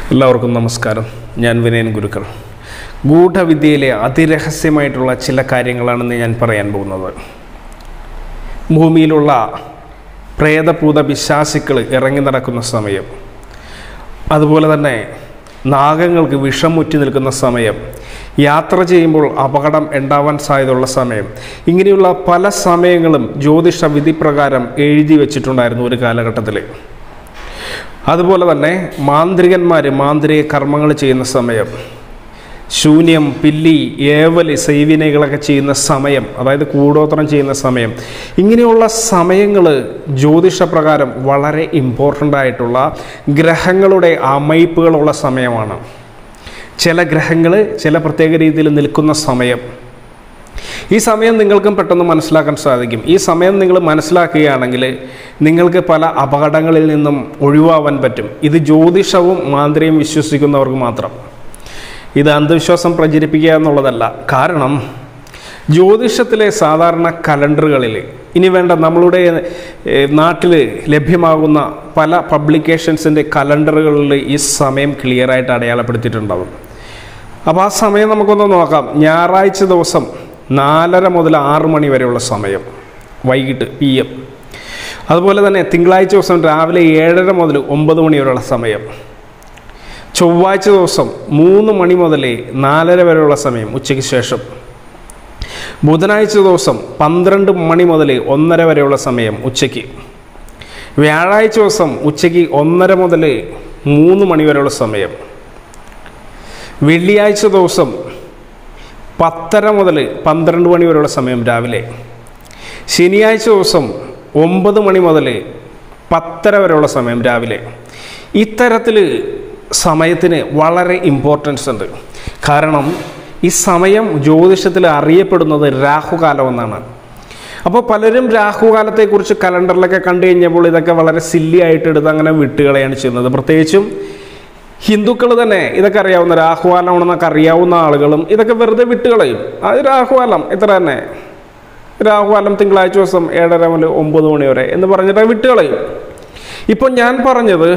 എല്ലാവർക്കും നമസ്കാരം ഞാൻ വിനയൻ ഗുരുക്കൾ ഗൂഢവിദ്യയിലെ അതിരഹസ്യമായിട്ടുള്ള ചില കാര്യങ്ങളാണെന്ന് ഞാൻ പറയാൻ പോകുന്നത് ഭൂമിയിലുള്ള പ്രേതഭൂത വിശ്വാസികൾ ഇറങ്ങി നടക്കുന്ന സമയം അതുപോലെ തന്നെ നാഗങ്ങൾക്ക് വിഷം മുറ്റി നിൽക്കുന്ന സമയം യാത്ര ചെയ്യുമ്പോൾ അപകടം ഉണ്ടാവാൻ സാധ്യതയുള്ള സമയം ഇങ്ങനെയുള്ള പല സമയങ്ങളും ജ്യോതിഷ വിധിപ്രകാരം എഴുതി വെച്ചിട്ടുണ്ടായിരുന്നു ഒരു കാലഘട്ടത്തിൽ അതുപോലെ തന്നെ മാന്ത്രികന്മാർ മാന്ത്രിക കർമ്മങ്ങൾ ചെയ്യുന്ന സമയം ശൂന്യം പില്ലി ഏവല് സൈവിനകളൊക്കെ ചെയ്യുന്ന സമയം അതായത് കൂടോത്രം ചെയ്യുന്ന സമയം ഇങ്ങനെയുള്ള സമയങ്ങൾ ജ്യോതിഷപ്രകാരം വളരെ ഇമ്പോർട്ടൻ്റ് ആയിട്ടുള്ള ഗ്രഹങ്ങളുടെ അമയിപ്പുകളുള്ള സമയമാണ് ചില ഗ്രഹങ്ങൾ ചില പ്രത്യേക രീതിയിൽ നിൽക്കുന്ന സമയം ഈ സമയം നിങ്ങൾക്കും പെട്ടെന്ന് മനസ്സിലാക്കാൻ സാധിക്കും ഈ സമയം നിങ്ങൾ മനസ്സിലാക്കുകയാണെങ്കിൽ നിങ്ങൾക്ക് പല അപകടങ്ങളിൽ നിന്നും ഒഴിവാവാൻ പറ്റും ഇത് ജ്യോതിഷവും മാന്ത്രികം വിശ്വസിക്കുന്നവർക്ക് മാത്രം ഇത് അന്ധവിശ്വാസം പ്രചരിപ്പിക്കുക എന്നുള്ളതല്ല കാരണം ജ്യോതിഷത്തിലെ സാധാരണ കലണ്ടറുകളിൽ ഇനി വേണ്ട നമ്മളുടെ നാട്ടിൽ ലഭ്യമാകുന്ന പല പബ്ലിക്കേഷൻസിൻ്റെ കലണ്ടറുകളിൽ ഈ സമയം ക്ലിയറായിട്ട് അടയാളപ്പെടുത്തിയിട്ടുണ്ടാവും അപ്പോൾ ആ സമയം നമുക്കൊന്ന് നോക്കാം ഞായറാഴ്ച ദിവസം നാലര മുതൽ ആറ് മണി വരെയുള്ള സമയം വൈകിട്ട് പി എം അതുപോലെ തന്നെ തിങ്കളാഴ്ച ദിവസം രാവിലെ ഏഴര മുതൽ ഒമ്പത് മണി വരെയുള്ള സമയം ചൊവ്വാഴ്ച ദിവസം മൂന്ന് മണി മുതൽ നാലര വരെയുള്ള സമയം ഉച്ചയ്ക്ക് ശേഷം ബുധനാഴ്ച ദിവസം പന്ത്രണ്ട് മണി മുതൽ ഒന്നര വരെയുള്ള സമയം ഉച്ചയ്ക്ക് വ്യാഴാഴ്ച ദിവസം ഉച്ചയ്ക്ക് ഒന്നര മുതൽ മൂന്ന് മണി വരെയുള്ള സമയം വെള്ളിയാഴ്ച ദിവസം പത്തര മുതൽ പന്ത്രണ്ട് മണി വരെയുള്ള സമയം രാവിലെ ശനിയാഴ്ച ദിവസം ഒമ്പത് മണി മുതൽ പത്തര വരെയുള്ള സമയം രാവിലെ ഇത്തരത്തിൽ സമയത്തിന് വളരെ ഇമ്പോർട്ടൻസ് ഉണ്ട് കാരണം ഈ സമയം ജ്യോതിഷത്തിൽ അറിയപ്പെടുന്നത് രാഹുകാലം എന്നാണ് അപ്പോൾ പലരും രാഹുകാലത്തെക്കുറിച്ച് കലണ്ടറിലൊക്കെ കണ്ടു കഴിഞ്ഞപ്പോൾ ഇതൊക്കെ വളരെ സില്ലി ആയിട്ട് എടുത്ത് അങ്ങനെ വിട്ടുകളയാണ് ചെയ്യുന്നത് പ്രത്യേകിച്ചും ഹിന്ദുക്കൾ തന്നെ ഇതൊക്കെ അറിയാവുന്ന രാഹുകാലമാണെന്നൊക്കെ അറിയാവുന്ന ആളുകളും ഇതൊക്കെ വെറുതെ വിട്ടുകളയും അത് രാഹുകാലം ഇത്ര തന്നെ രാഹുകാലം തിങ്കളാഴ്ച ദിവസം ഏഴര മുതൽ ഒമ്പത് മണി വരെ എന്ന് പറഞ്ഞിട്ട് വിട്ടുകളയും ഇപ്പോൾ ഞാൻ പറഞ്ഞത്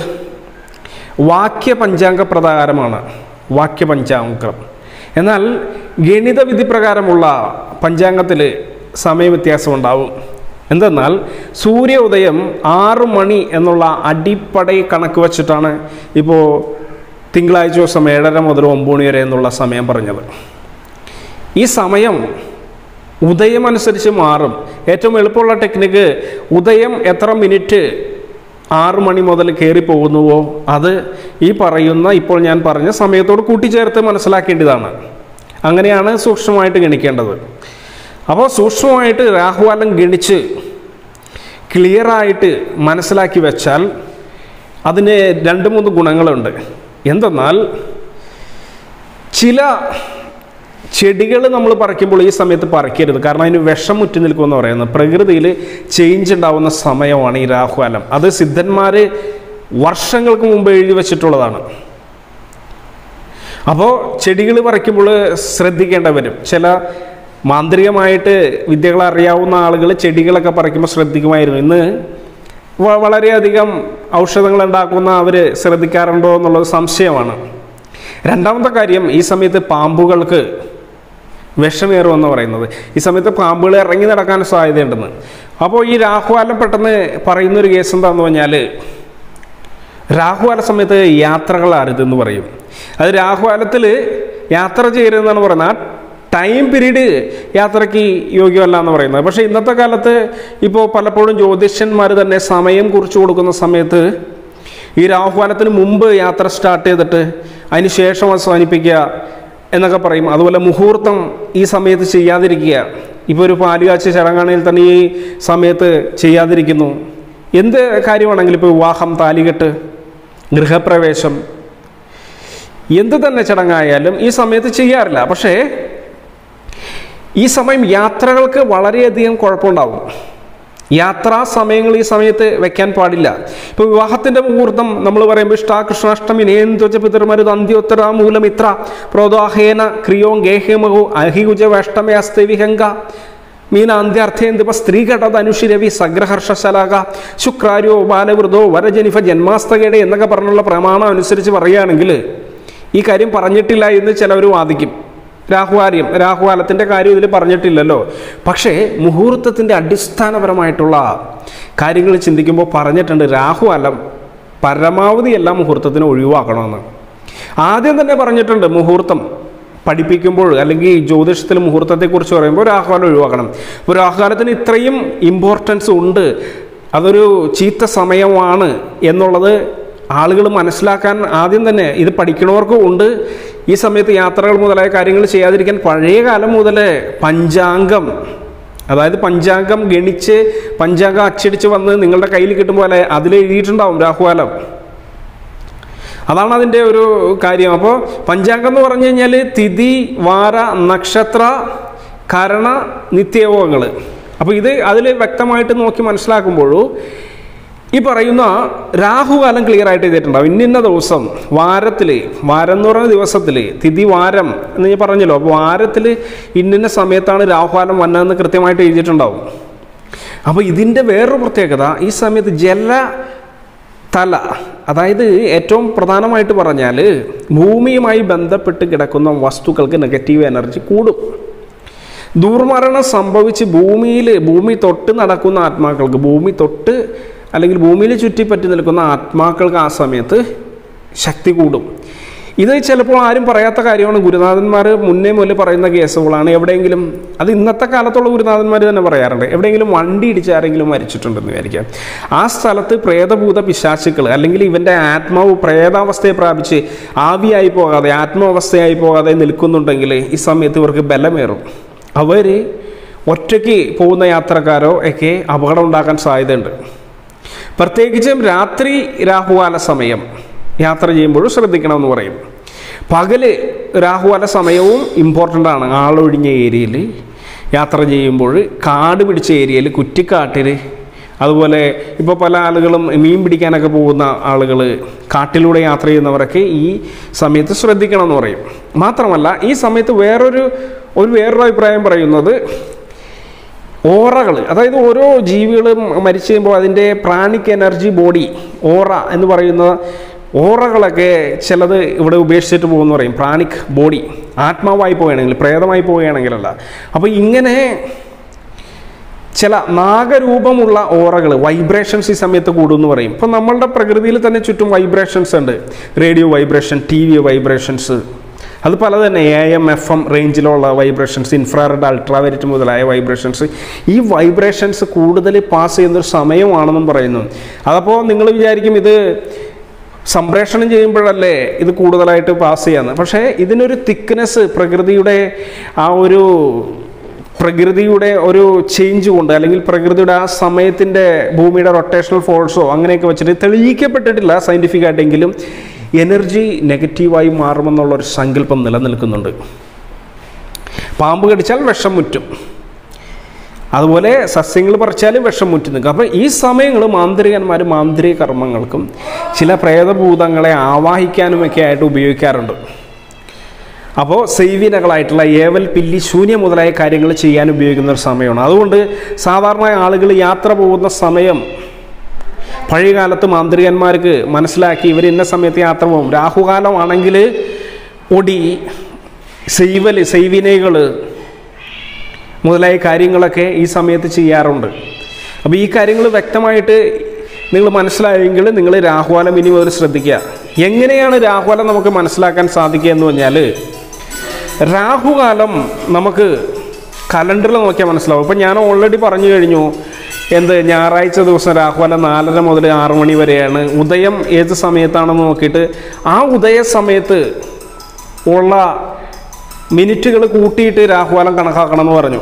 വാക്യ പഞ്ചാംഗ പ്രകാരമാണ് വാക്യ പഞ്ചാംഗം എന്നാൽ ഗണിത വിധി പ്രകാരമുള്ള പഞ്ചാംഗത്തിൽ സമയവ്യത്യാസം ഉണ്ടാവും എന്തെന്നാൽ സൂര്യോദയം ആറു മണി എന്നുള്ള അടിപ്പടை കണക്ക് വച്ചിട്ടാണ് ഇപ്പോൾ തിങ്കളാഴ്ച ദിവസം ഏഴര മുതൽ ഒമ്പത് മണി വരെ എന്നുള്ള സമയം പറഞ്ഞത് ഈ സമയം ഉദയം അനുസരിച്ച് മാറും ഏറ്റവും എളുപ്പമുള്ള ടെക്നിക്ക് ഉദയം എത്ര മിനിറ്റ് ആറ് മണി മുതൽ കയറി പോകുന്നുവോ അത് ഈ പറയുന്ന ഇപ്പോൾ ഞാൻ പറഞ്ഞ സമയത്തോട് കൂട്ടിച്ചേർത്ത് മനസ്സിലാക്കേണ്ടതാണ് അങ്ങനെയാണ് സൂക്ഷ്മമായിട്ട് ഗണിക്കേണ്ടത് അപ്പോൾ സൂക്ഷ്മമായിട്ട് രാഹുകാലം ഗണിച്ച് ക്ലിയറായിട്ട് മനസ്സിലാക്കി വെച്ചാൽ അതിന് രണ്ട് മൂന്ന് ഗുണങ്ങളുണ്ട് എന്തെന്നാൽ ചില ചെടികൾ നമ്മൾ പറിക്കുമ്പോൾ ഈ സമയത്ത് പറിക്കരുത് കാരണം അതിന് വിഷം മുറ്റി നിൽക്കുമെന്ന് പറയുന്നത് പ്രകൃതിയിൽ ചേഞ്ച് ഉണ്ടാവുന്ന സമയമാണ് ഈ രാഹുകാലം അത് സിദ്ധന്മാർ വർഷങ്ങൾക്ക് മുമ്പ് എഴുതി വച്ചിട്ടുള്ളതാണ് അപ്പോൾ ചെടികൾ പറിക്കുമ്പോൾ ശ്രദ്ധിക്കേണ്ട വരും ചില മാന്ത്രികമായിട്ട് വിദ്യകൾ അറിയാവുന്ന ആളുകൾ ചെടികളൊക്കെ പറിക്കുമ്പോൾ ശ്രദ്ധിക്കുമായിരുന്നു ഇന്ന് വളരെയധികം ഔഷധങ്ങൾ ഉണ്ടാക്കുന്ന അവർ ശ്രദ്ധിക്കാറുണ്ടോ എന്നുള്ളത് സംശയമാണ് രണ്ടാമത്തെ കാര്യം ഈ സമയത്ത് പാമ്പുകൾക്ക് വിഷമേറുമെന്ന് പറയുന്നത് ഈ സമയത്ത് പാമ്പുകൾ ഇറങ്ങി നടക്കാൻ സാധ്യതയുണ്ടെന്ന് അപ്പോൾ ഈ രാഹുകാലം പെട്ടെന്ന് പറയുന്നൊരു കേസ് എന്താണെന്ന് പറഞ്ഞാൽ രാഹുകാല സമയത്ത് യാത്രകൾ അരുതെന്ന് പറയും അത് രാഹുകാലത്തിൽ യാത്ര ചെയ്യരുതെന്നാണ് പറയുന്നത് ആ ടൈം പീരീഡ് യാത്രയ്ക്ക് യോഗ്യമല്ല എന്ന് പറയുന്നത് പക്ഷേ ഇന്നത്തെ കാലത്ത് ഇപ്പോൾ പലപ്പോഴും ജ്യോതിഷ്യന്മാർ തന്നെ സമയം കുറിച്ച് കൊടുക്കുന്ന സമയത്ത് ഈ രാഹുകാലത്തിന് മുമ്പ് യാത്ര സ്റ്റാർട്ട് ചെയ്തിട്ട് അതിന് ശേഷം അവസാനിപ്പിക്കുക എന്നൊക്കെ പറയും അതുപോലെ മുഹൂർത്തം ഈ സമയത്ത് ചെയ്യാതിരിക്കുക ഇപ്പോൾ ഒരു പാലുകാച്ച ചടങ്ങാണെങ്കിൽ തന്നെ ഈ സമയത്ത് ചെയ്യാതിരിക്കുന്നു എന്ത് കാര്യമാണെങ്കിലും ഇപ്പോൾ വിവാഹം താലികെട്ട് ഗൃഹപ്രവേശം എന്ത് തന്നെ ചടങ്ങായാലും ഈ സമയത്ത് ചെയ്യാറില്ല പക്ഷേ ഈ സമയം യാത്രകൾക്ക് വളരെയധികം കുഴപ്പമുണ്ടാവും യാത്രാ സമയങ്ങൾ ഈ സമയത്ത് വെക്കാൻ പാടില്ല ഇപ്പോൾ വിവാഹത്തിൻ്റെ മുഹൂർത്തം നമ്മൾ പറയുമ്പോൾ ഇഷ്ടാകൃഷ്ണാഷ്ടമി നേന്ദ്വജ പിതൃമരുത് അന്ത്യോത്തര മൂലമിത്ര പ്രോദാഹേന ക്രിയോ ഗേഹേമഹോ അഹികുജ വേഷ്ടമേ അസ്തവിഹംഗ മീനാന്ത്യാർത്ഥേന്ദിപ സ്ത്രീഘടധനുഷിരവി സഗ്രഹർഷശലാക ശുക്രാര്യോ ബാലവൃതോ വരജനിഫ ജന്മാസ്തകയുടെ എന്നൊക്കെ പറഞ്ഞുള്ള പ്രമാണം അനുസരിച്ച് പറയുകയാണെങ്കിൽ ഈ കാര്യം പറഞ്ഞിട്ടില്ല എന്ന് ചിലവർ വാദിക്കും രാഹുകാര്യം രാഹുകാലത്തിൻ്റെ കാര്യം ഇതിൽ പറഞ്ഞിട്ടില്ലല്ലോ പക്ഷേ മുഹൂർത്തത്തിൻ്റെ അടിസ്ഥാനപരമായിട്ടുള്ള കാര്യങ്ങൾ ചിന്തിക്കുമ്പോൾ പറഞ്ഞിട്ടുണ്ട് രാഹുകാലം പരമാവധി എല്ലാ മുഹൂർത്തത്തിനും ഒഴിവാക്കണമെന്ന് ആദ്യം തന്നെ പറഞ്ഞിട്ടുണ്ട് മുഹൂർത്തം പഠിപ്പിക്കുമ്പോൾ അല്ലെങ്കിൽ ജ്യോതിഷത്തിൽ മുഹൂർത്തത്തെക്കുറിച്ച് പറയുമ്പോൾ രാഹുകാലം ഒഴിവാക്കണം അപ്പോൾ രാഹുകാലത്തിന് ഇത്രയും ഇമ്പോർട്ടൻസ് ഉണ്ട് അതൊരു ചീത്ത സമയമാണ് എന്നുള്ളത് ആളുകൾ മനസ്സിലാക്കാൻ ആദ്യം തന്നെ ഇത് പഠിക്കണവർക്കും ഉണ്ട് ഈ സമയത്ത് യാത്രകൾ മുതലായ കാര്യങ്ങൾ ചെയ്യാതിരിക്കാൻ പഴയ കാലം മുതൽ പഞ്ചാംഗം അതായത് പഞ്ചാംഗം ഗണിച്ച് പഞ്ചാംഗം അച്ചടിച്ച് വന്ന് നിങ്ങളുടെ കയ്യിൽ കിട്ടുമ്പോൾ അതിൽ എഴുതിയിട്ടുണ്ടാവും രാഹുകാലം അതാണ് അതിൻ്റെ ഒരു കാര്യം അപ്പോൾ പഞ്ചാംഗം എന്ന് പറഞ്ഞു കഴിഞ്ഞാൽ തിഥി വാര നക്ഷത്ര കരണ നിത്യയോഗങ്ങൾ അപ്പോൾ ഇത് അതിൽ വ്യക്തമായിട്ട് നോക്കി മനസ്സിലാക്കുമ്പോഴും ഈ പറയുന്ന രാഹുകാലം ക്ലിയർ ആയിട്ട് ചെയ്തിട്ടുണ്ടാവും ഇന്നിന്ന ദിവസം വാരത്തിൽ വാരം എന്ന് പറയുന്ന ദിവസത്തിൽ തിഥി വാരം എന്ന് ഞാൻ പറഞ്ഞല്ലോ അപ്പോൾ വാരത്തിൽ ഇന്നിന്ന സമയത്താണ് രാഹുകാലം വന്നതെന്ന് കൃത്യമായിട്ട് എഴുതിയിട്ടുണ്ടാവും അപ്പോൾ ഇതിൻ്റെ വേറൊരു പ്രത്യേകത ഈ സമയത്ത് ജല തല അതായത് ഏറ്റവും പ്രധാനമായിട്ട് പറഞ്ഞാൽ ഭൂമിയുമായി ബന്ധപ്പെട്ട് കിടക്കുന്ന വസ്തുക്കൾക്ക് നെഗറ്റീവ് എനർജി കൂടും ദുർമരണം സംഭവിച്ച് ഭൂമിയിൽ ഭൂമി തൊട്ട് നടക്കുന്ന ആത്മാക്കൾക്ക് ഭൂമി തൊട്ട് അല്ലെങ്കിൽ ഭൂമിയിൽ ചുറ്റിപ്പറ്റി നിൽക്കുന്ന ആത്മാക്കൾക്ക് ആ സമയത്ത് ശക്തി കൂടും ഇത് ചിലപ്പോൾ ആരും പറയാത്ത കാര്യമാണ് ഗുരുനാഥന്മാർ മുന്നേ മുതൽ പറയുന്ന കേസുകളാണ് എവിടെയെങ്കിലും അത് ഇന്നത്തെ കാലത്തുള്ള ഗുരുനാഥന്മാർ തന്നെ പറയാറുണ്ട് എവിടെയെങ്കിലും വണ്ടി ഇടിച്ച് ആരെങ്കിലും മരിച്ചിട്ടുണ്ടെന്ന് വിചാരിക്കാം ആ സ്ഥലത്ത് പ്രേതഭൂത പിശാചുക്കൾ അല്ലെങ്കിൽ ഇവൻ്റെ ആത്മാവ് പ്രേതാവസ്ഥയെ പ്രാപിച്ച് ആവിയായി പോകാതെ ആത്മാവസ്ഥയായി പോകാതെ നിൽക്കുന്നുണ്ടെങ്കിൽ ഈ സമയത്ത് ഇവർക്ക് ബലമേറും അവർ ഒറ്റയ്ക്ക് പോകുന്ന യാത്രക്കാരോ ഒക്കെ അപകടം ഉണ്ടാക്കാൻ സാധ്യതയുണ്ട് പ്രത്യേകിച്ചും രാത്രി രാഹുകാല സമയം യാത്ര ചെയ്യുമ്പോഴും ശ്രദ്ധിക്കണമെന്ന് പറയും പകല് രാഹുകാല സമയവും ഇമ്പോർട്ടൻ്റ് ആണ് ആളൊഴിഞ്ഞ ഏരിയയിൽ യാത്ര ചെയ്യുമ്പോൾ കാട് പിടിച്ച ഏരിയയിൽ കുറ്റിക്കാട്ടിൽ അതുപോലെ ഇപ്പോൾ പല ആളുകളും മീൻ പിടിക്കാനൊക്കെ പോകുന്ന ആളുകൾ കാട്ടിലൂടെ യാത്ര ചെയ്യുന്നവരൊക്കെ ഈ സമയത്ത് ശ്രദ്ധിക്കണം എന്ന് പറയും മാത്രമല്ല ഈ സമയത്ത് വേറൊരു ഒരു വേറൊരു അഭിപ്രായം പറയുന്നത് ഓറകൾ അതായത് ഓരോ ജീവികളും മരിച്ചു കഴിയുമ്പോൾ അതിൻ്റെ പ്രാണിക് എനർജി ബോഡി ഓറ എന്ന് പറയുന്ന ഓറകളൊക്കെ ചിലത് ഇവിടെ ഉപേക്ഷിച്ചിട്ട് പോകുമെന്ന് പറയും പ്രാണിക് ബോഡി ആത്മാവായി പോവുകയാണെങ്കിൽ പ്രേതമായി പോവുകയാണെങ്കിലല്ല അപ്പോൾ ഇങ്ങനെ ചില നാഗരൂപമുള്ള ഓറകൾ വൈബ്രേഷൻസ് ഈ സമയത്ത് കൂടുമെന്ന് പറയും ഇപ്പം നമ്മളുടെ പ്രകൃതിയിൽ തന്നെ ചുറ്റും വൈബ്രേഷൻസ് ഉണ്ട് radio vibration T V vibrations അത് പല തന്നെ എ എം എഫ് എം റേഞ്ചിലുള്ള വൈബ്രേഷൻസ് ഇൻഫ്രാറെഡ് അൾട്രാവൈലറ്റ് മുതലായ വൈബ്രേഷൻസ് ഈ വൈബ്രേഷൻസ് കൂടുതൽ പാസ് ചെയ്യുന്നൊരു സമയമാണെന്നും പറയുന്നു അതപ്പോൾ നിങ്ങൾ വിചാരിക്കും ഇത് സംപ്രേഷണം ചെയ്യുമ്പോഴല്ലേ ഇത് കൂടുതലായിട്ട് പാസ് ചെയ്യാന്ന് പക്ഷേ ഇതിനൊരു തിക്നെസ് പ്രകൃതിയുടെ ആ ഒരു പ്രകൃതിയുടെ ഒരു ചേഞ്ച് കൊണ്ട് അല്ലെങ്കിൽ പ്രകൃതിയുടെ ആ സമയത്തിൻ്റെ ഭൂമിയുടെ റൊട്ടേഷണൽ ഫോഴ്സോ അങ്ങനെയൊക്കെ വെച്ചിട്ട് തെളിയിക്കപ്പെട്ടിട്ടില്ല സയൻറ്റിഫിക് ആയിട്ടെങ്കിലും എനർജി നെഗറ്റീവായി മാറുമെന്നുള്ളൊരു സങ്കല്പം നിലനിൽക്കുന്നുണ്ട് പാമ്പ് കടിച്ചാൽ വിഷം മുറ്റും അതുപോലെ സസ്യങ്ങൾ പറിച്ചാൽ വിഷം മുറ്റി നിൽക്കും അപ്പോൾ ഈ സമയങ്ങൾ മാന്ത്രികന്മാർ മാന്ത്രിക കർമ്മങ്ങൾക്കും ചില പ്രേതഭൂതങ്ങളെ ആവാഹിക്കാനുമൊക്കെ ആയിട്ട് ഉപയോഗിക്കാറുണ്ട് അപ്പോൾ സൈവിനകളായിട്ടുള്ള ഏവൽ പില്ലി ശൂന്യ മുതലായ കാര്യങ്ങൾ ചെയ്യാൻ ഉപയോഗിക്കുന്ന ഒരു സമയമാണ് അതുകൊണ്ട് സാധാരണ ആളുകൾ യാത്ര പോകുന്ന സമയം പഴയ കാലത്ത് മാന്ത്രികന്മാർക്ക് മനസ്സിലാക്കി ഇവർ ഇന്ന സമയത്ത് യാത്ര പോകും രാഹുകാലമാണെങ്കിൽ ഒടി സൈവല് സൈവിനകൾ മുതലായ കാര്യങ്ങളൊക്കെ ഈ സമയത്ത് ചെയ്യാറുണ്ട് അപ്പോൾ ഈ കാര്യങ്ങൾ വ്യക്തമായിട്ട് നിങ്ങൾ മനസ്സിലായെങ്കിൽ നിങ്ങൾ രാഹുകാലം ഇനി മുതൽ ശ്രദ്ധിക്കുക എങ്ങനെയാണ് രാഹുകാലം നമുക്ക് മനസ്സിലാക്കാൻ സാധിക്കുക എന്ന് പറഞ്ഞാൽ രാഹുകാലം നമുക്ക് കലണ്ടറിൽ നോക്കിയാൽ മനസ്സിലാവും ഇപ്പം ഞാൻ ഓൾറെഡി പറഞ്ഞു കഴിഞ്ഞു എന്ത് ഞായറാഴ്ച ദിവസം രാഹുകാലം നാലര മുതൽ ആറ് മണി വരെയാണ് ഉദയം ഏത് സമയത്താണെന്ന് നോക്കിയിട്ട് ആ ഉദയ സമയത്ത് ഉള്ള മിനിറ്റുകൾ കൂട്ടിയിട്ട് രാഹുകാലം കണക്കാക്കണം എന്ന് പറഞ്ഞു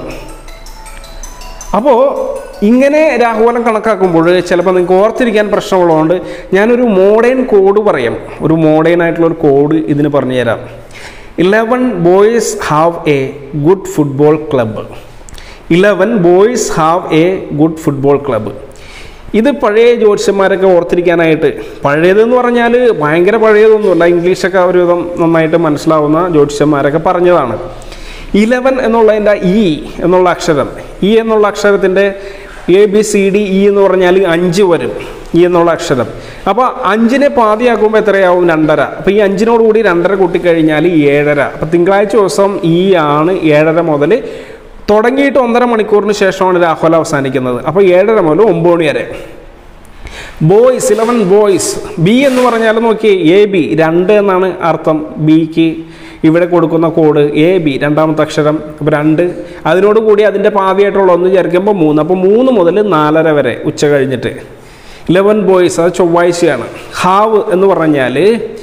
അപ്പോൾ ഇങ്ങനെ രാഹുകാലം കണക്കാക്കുമ്പോൾ ചിലപ്പോൾ നിങ്ങൾക്ക് ഓർത്തിരിക്കാൻ പ്രശ്നമുള്ളതുകൊണ്ട് ഞാനൊരു മോഡേൺ കോഡ് പറയാം ഒരു മോഡേൺ ആയിട്ടുള്ള ഒരു കോഡ് ഇതിന് പറഞ്ഞു തരാം eleven boys have a good football club eleven boys have a good football club ഇത് പഴയ ജ്യോത്സ്യന്മാരൊക്കെ ഓർത്തിരിക്കാനായിട്ട് പഴയതെന്ന് പറഞ്ഞാൽ ഭയങ്കര പഴയതൊന്നുമല്ല ഇംഗ്ലീഷൊക്കെ ഒരുവിധം നന്നായിട്ട് മനസ്സിലാവുന്ന ജ്യോത്സ്യന്മാരൊക്കെ പറഞ്ഞതാണ് ഇലവൻ എന്നുള്ളതിൻ്റെ ഇ എന്നുള്ള അക്ഷരം ഇ എന്നുള്ള അക്ഷരത്തിൻ്റെ A B C D E എന്ന് പറഞ്ഞാൽ അഞ്ച് വരും ഇ എന്നുള്ള അക്ഷരം അപ്പോൾ അഞ്ചിനെ പാതിയാക്കുമ്പോൾ എത്രയാവും രണ്ടര അപ്പോൾ ഈ അഞ്ചിനോട് കൂടി രണ്ടര കൂട്ടിക്കഴിഞ്ഞാൽ ഏഴര അപ്പോൾ തിങ്കളാഴ്ച ദിവസം ഈ ആണ് ഏഴര മുതൽ തുടങ്ങിയിട്ട് ഒന്നര മണിക്കൂറിന് ശേഷമാണ് രാഹുൽ അവസാനിക്കുന്നത് അപ്പോൾ ഏഴര മുതൽ ഒമ്പത് മണി വരെ ബോയ്സ് ഇലവൻ ബോയ്സ് ബി എന്ന് പറഞ്ഞാൽ നോക്കി എ ബി രണ്ട് എന്നാണ് അർത്ഥം ബിക്ക് ഇവിടെ കൊടുക്കുന്ന കോഡ് എ ബി രണ്ടാമത്തെ അക്ഷരം അപ്പോൾ രണ്ട് അതിനോട് കൂടി അതിൻ്റെ പാതിയായിട്ടുള്ള ഒന്ന് ചേർക്കുമ്പോൾ മൂന്ന് അപ്പോൾ മൂന്ന് മുതൽ നാലര വരെ ഉച്ച കഴിഞ്ഞിട്ട് ഇലവൻ ബോയ്സ് അത് ചൊവ്വാഴ്ചയാണ് ഹാവ് എന്ന് പറഞ്ഞാൽ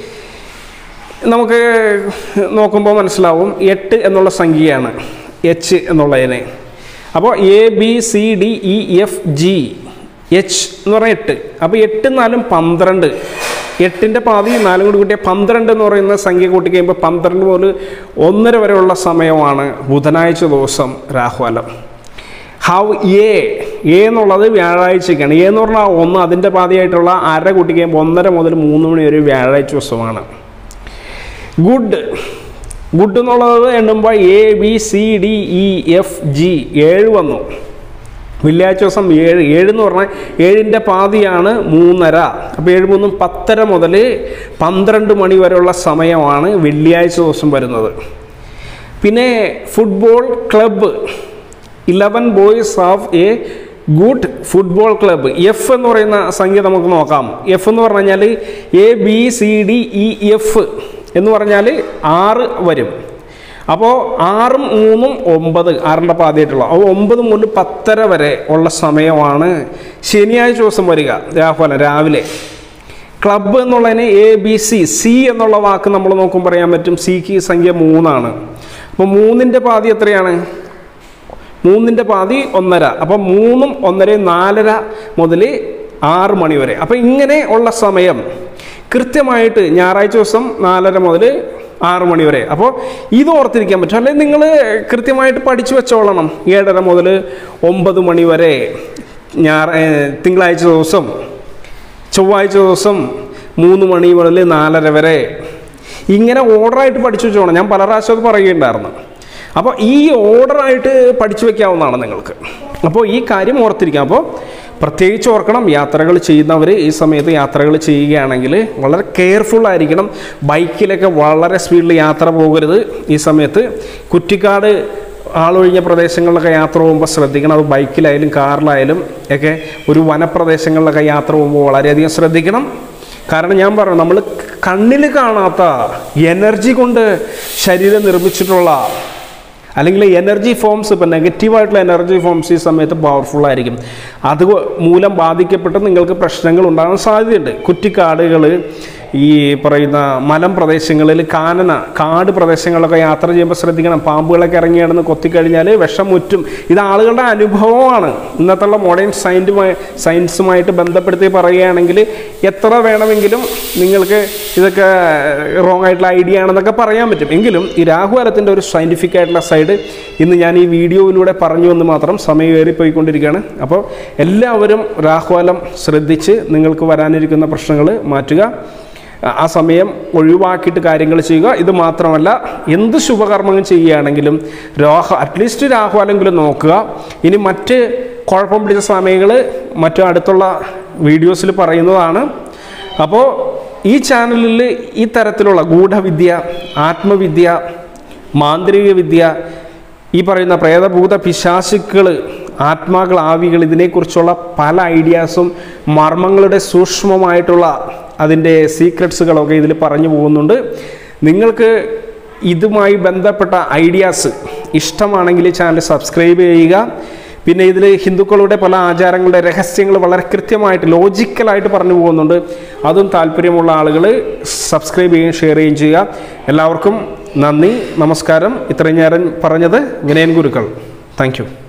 നമുക്ക് നോക്കുമ്പോൾ മനസ്സിലാവും എട്ട് എന്നുള്ള സംഖ്യയാണ് എച്ച് എന്നുള്ളതിനെ അപ്പോൾ A B C D E F G H എന്ന് പറഞ്ഞാൽ എട്ട് അപ്പോൾ എട്ട് നാലും പന്ത്രണ്ട് എട്ടിൻ്റെ പാതി നാലും കൂടി കൂട്ടിയ പന്ത്രണ്ട് എന്ന് പറയുന്ന സംഖ്യ കൂട്ടി കഴിയുമ്പോൾ പന്ത്രണ്ട് മുതൽ ഒന്നര വരെയുള്ള സമയമാണ് ബുധനാഴ്ച ദിവസം രാഹുലം ഹൗ എ എ എന്നുള്ളത് വ്യാഴാഴ്ചയ്ക്കാണ് എ എന്ന് പറഞ്ഞാൽ ഒന്ന് അതിൻ്റെ പാതിയായിട്ടുള്ള അര കൂട്ടി കഴിയുമ്പോൾ ഒന്നര മുതൽ മൂന്ന് മണി വരെ വ്യാഴാഴ്ച ദിവസമാണ് ഗുഡ് ഗുഡ് എന്നുള്ളത് എണ്ണുമ്പോൾ A B C D E F G ഏഴ് വന്നു വെള്ളിയാഴ്ച ദിവസം ഏഴ് ഏഴ് എന്ന് പറഞ്ഞാൽ ഏഴിൻ്റെ പാതിയാണ് മൂന്നര അപ്പോൾ ഏഴ് മൂന്നും പത്തര മുതൽ പന്ത്രണ്ട് മണി വരെയുള്ള സമയമാണ് വെള്ളിയാഴ്ച ദിവസം വരുന്നത് പിന്നെ football club eleven boys of a good football club F എന്ന് പറയുന്ന സംഖ്യ നമുക്ക് നോക്കാം എഫ് എന്ന് പറഞ്ഞു കഴിഞ്ഞാൽ A B C D E F എന്ന് പറഞ്ഞാൽ ആറ് വരും അപ്പോൾ ആറും മൂന്നും ഒമ്പത് ആറിൻ്റെ പാതിയായിട്ടുള്ള അപ്പോൾ ഒമ്പത് മുതൽ പത്തര വരെ ഉള്ള സമയമാണ് ശനിയാഴ്ച ദിവസം വരിക രാഹുലം രാവിലെ ക്ലബ്ബ് എന്നുള്ളതിന് എ ബി സി സി എന്നുള്ള വാക്ക് നമ്മൾ നോക്കുമ്പോൾ പറയാൻ പറ്റും സിക്ക് സംഖ്യ മൂന്നാണ് അപ്പോൾ മൂന്നിൻ്റെ പാതി എത്രയാണ് മൂന്നിൻ്റെ പാതി ഒന്നര അപ്പം മൂന്നും ഒന്നരയും നാലര മുതൽ ആറ് മണി വരെ അപ്പം ഇങ്ങനെ ഉള്ള സമയം കൃത്യമായിട്ട് ഞായറാഴ്ച ദിവസം നാലര മുതൽ ആറ് മണി വരെ അപ്പോൾ ഇത് ഓർത്തിരിക്കാൻ പറ്റും അല്ലെങ്കിൽ നിങ്ങൾ കൃത്യമായിട്ട് പഠിച്ചു വെച്ചോളണം ഏഴര മുതൽ ഒമ്പത് മണി വരെ ഞായർ ഏഹ് തിങ്കളാഴ്ച ദിവസം ചൊവ്വാഴ്ച ദിവസം മൂന്ന് മണി മുതൽ നാലര വരെ ഇങ്ങനെ ഓർഡറായിട്ട് പഠിച്ചു വെച്ചോണം ഞാൻ പല പ്രാവശ്യം അത് പറയുകയുണ്ടായിരുന്നു അപ്പോൾ ഈ ഓർഡറായിട്ട് പഠിച്ചു വെക്കാവുന്നതാണ് നിങ്ങൾക്ക് അപ്പോൾ ഈ കാര്യം ഓർത്തിരിക്കാം അപ്പോൾ പ്രത്യേകിച്ച് ഓർക്കണം യാത്രകൾ ചെയ്യുന്നവർ ഈ സമയത്ത് യാത്രകൾ ചെയ്യുകയാണെങ്കിൽ വളരെ കെയർഫുൾ ആയിരിക്കണം ബൈക്കിലൊക്കെ വളരെ സ്പീഡിൽ യാത്ര പോകരുത് ഈ സമയത്ത് കുറ്റിക്കാട് ആളൊഴിഞ്ഞ പ്രദേശങ്ങളിലൊക്കെ യാത്ര പോകുമ്പോൾ ശ്രദ്ധിക്കണം അത് ബൈക്കിലായാലും കാറിലായാലും ഒക്കെ ഒരു വനപ്രദേശങ്ങളിലൊക്കെ യാത്ര പോകുമ്പോൾ വളരെയധികം ശ്രദ്ധിക്കണം കാരണം ഞാൻ പറഞ്ഞു നമ്മൾ കണ്ണിൽ കാണാത്ത എനർജി കൊണ്ട് ശരീരം നിർമ്മിച്ചിട്ടുള്ള അല്ലെങ്കിൽ എനർജി ഫോംസ് ഇപ്പം നെഗറ്റീവായിട്ടുള്ള എനർജി ഫോംസ് ഈ സമയത്ത് പവർഫുൾ ആയിരിക്കും അത് മൂലം ബാധിക്കപ്പെട്ട് നിങ്ങൾക്ക് പ്രശ്നങ്ങൾ ഉണ്ടാകാൻ സാധ്യതയുണ്ട് കുറ്റിക്കാടുകൾ ഈ പറയുന്ന മലം പ്രദേശങ്ങളിൽ കാനന കാട് പ്രദേശങ്ങളിലൊക്കെ യാത്ര ചെയ്യുമ്പോൾ ശ്രദ്ധിക്കണം പാമ്പുകളൊക്കെ ഇറങ്ങി കിടന്ന് കൊത്തിക്കഴിഞ്ഞാൽ വിഷം മുറ്റും ഇത് ആളുകളുടെ അനുഭവമാണ് ഇന്നത്തുള്ള മോഡേൺ സയൻറ്റുമായി സയൻസുമായിട്ട് ബന്ധപ്പെടുത്തി പറയുകയാണെങ്കിൽ എത്ര വേണമെങ്കിലും നിങ്ങൾക്ക് ഇതൊക്കെ റോങ് ആയിട്ടുള്ള ഐഡിയ ആണെന്നൊക്കെ പറയാൻ പറ്റും എങ്കിലും ഈ രാഹുകാലത്തിൻ്റെ ഒരു സയൻറ്റിഫിക് ആയിട്ടുള്ള സൈഡ് ഇന്ന് ഞാൻ ഈ വീഡിയോയിലൂടെ പറഞ്ഞു എന്ന് മാത്രം സമയം ഏറിപ്പോയിക്കൊണ്ടിരിക്കുകയാണ് അപ്പോൾ എല്ലാവരും രാഹുകാലം ശ്രദ്ധിച്ച് നിങ്ങൾക്ക് വരാനിരിക്കുന്ന പ്രശ്നങ്ങൾ മാറ്റുക ആ സമയം ഒഴിവാക്കിയിട്ട് കാര്യങ്ങൾ ചെയ്യുക ഇത് മാത്രമല്ല എന്ത് ശുഭകർമ്മങ്ങൾ ചെയ്യുകയാണെങ്കിലും രാഹ അറ്റ്ലീസ്റ്റ് രാഹുവാലെങ്കിലും നോക്കുക ഇനി മറ്റ് കുഴപ്പം പിടിച്ച സമയങ്ങൾ മറ്റു അടുത്തുള്ള വീഡിയോസിൽ പറയുന്നതാണ് അപ്പോൾ ഈ ചാനലിൽ ഈ തരത്തിലുള്ള ഗൂഢവിദ്യ ആത്മവിദ്യ മാന്ത്രിക വിദ്യ ഈ പറയുന്ന പ്രേതഭൂത പിശാചുക്കൾ ആത്മാക്കൾ ആവികൾ ഇതിനെക്കുറിച്ചുള്ള പല ഐഡിയാസും മർമ്മങ്ങളുടെ സൂക്ഷ്മമായിട്ടുള്ള അതിൻ്റെ സീക്രട്സുകളൊക്കെ ഇതിൽ പറഞ്ഞു പോകുന്നുണ്ട് നിങ്ങൾക്ക് ഇതുമായി ബന്ധപ്പെട്ട ഐഡിയാസ് ഇഷ്ടമാണെങ്കിൽ ഈ ചാനൽ സബ്സ്ക്രൈബ് ചെയ്യുക പിന്നെ ഇതിൽ ഹിന്ദുക്കളുടെ പല ആചാരങ്ങളുടെ രഹസ്യങ്ങൾ വളരെ കൃത്യമായിട്ട് ലോജിക്കലായിട്ട് പറഞ്ഞു പോകുന്നുണ്ട് അതും താല്പര്യമുള്ള ആളുകൾ സബ്സ്ക്രൈബ് ചെയ്യുകയും ഷെയർ ചെയ്യുകയും ചെയ്യുക എല്ലാവർക്കും നന്ദി നമസ്കാരം ഇത്രയും നേരം പറഞ്ഞത് വിനയൻ ഗുരുക്കൾ താങ്ക്